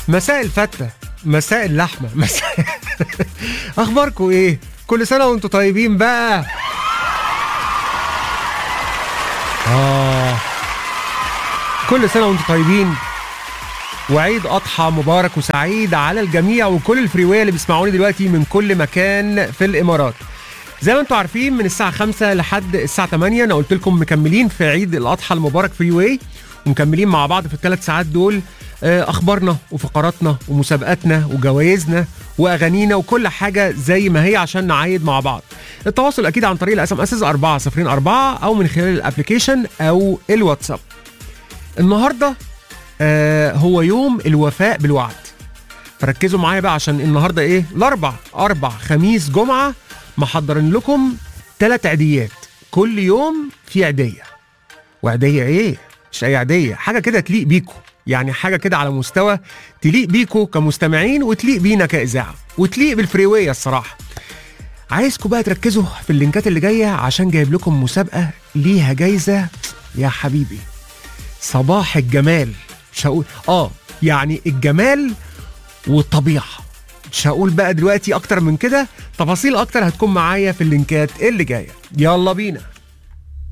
مساء الفتة مساء اللحمة مساء أخباركم إيه؟ كل سنة وأنتم طيبين بقى آه كل سنة وأنتم طيبين وعيد أضحى مبارك وسعيد على الجميع وكل الفريوية اللي بيسمعوني دلوقتي من كل مكان في الإمارات زي ما انتم عارفين من الساعة 5 لحد الساعة 8 أنا قلت لكم مكملين في عيد الأضحى المبارك فري واي ومكملين مع بعض في الثلاث ساعات دول آه، أخبارنا وفقراتنا ومسابقاتنا وجوائزنا وأغانينا وكل حاجة زي ما هي عشان نعايد مع بعض التواصل أكيد عن طريق الأس ام اس 404 أو من خلال الابلكيشن أو الواتساب النهارده آه هو يوم الوفاء بالوعد فركزوا معايا بقى عشان النهارده ايه الاربع اربع خميس جمعه محضرين لكم ثلاث عيديات كل يوم في عيديه وعيديه ايه مش اي عيديه حاجه كده تليق بيكو يعني حاجه كده على مستوى تليق بيكو كمستمعين وتليق بينا كاذاعه وتليق بالفريويه الصراحه عايزكم بقى تركزوا في اللينكات اللي جايه عشان جايب لكم مسابقه ليها جايزه يا حبيبي صباح الجمال مش هقول اه يعني الجمال والطبيعه مش هقول بقى دلوقتي اكتر من كده تفاصيل اكتر هتكون معايا في اللينكات اللي جايه يلا بينا